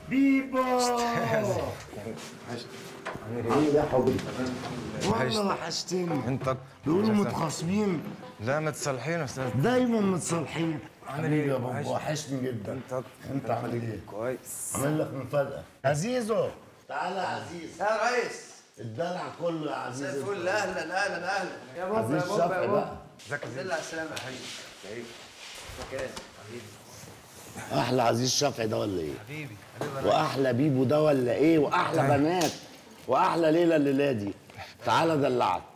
بيبو عامل ايه يا حبيبي والله وحشتني انت بيقولوا متخاصمين لا متصالحين استاذ دايما متصالحين عامل ايه؟ يا بابا وحشني. وحشني جدا انت انت عامل ايه؟ كويس عامل لك مفاجأة عزيزو تعالى يا عزيز يا ريس الدلع كله يا عزيز زي الفل اهلا اهلا اهلا يا بابا عزيز يا بابا شفقي يا بقى بابا ازيك يا زل زين على السلامة يا حبيبي مكان احلى عزيز شفعي ده ولا ايه؟ حبيبي حبيبي واحلى بيبو ده ولا ايه؟ واحلى بنات واحلى ليله الليله دي تعالى دلعك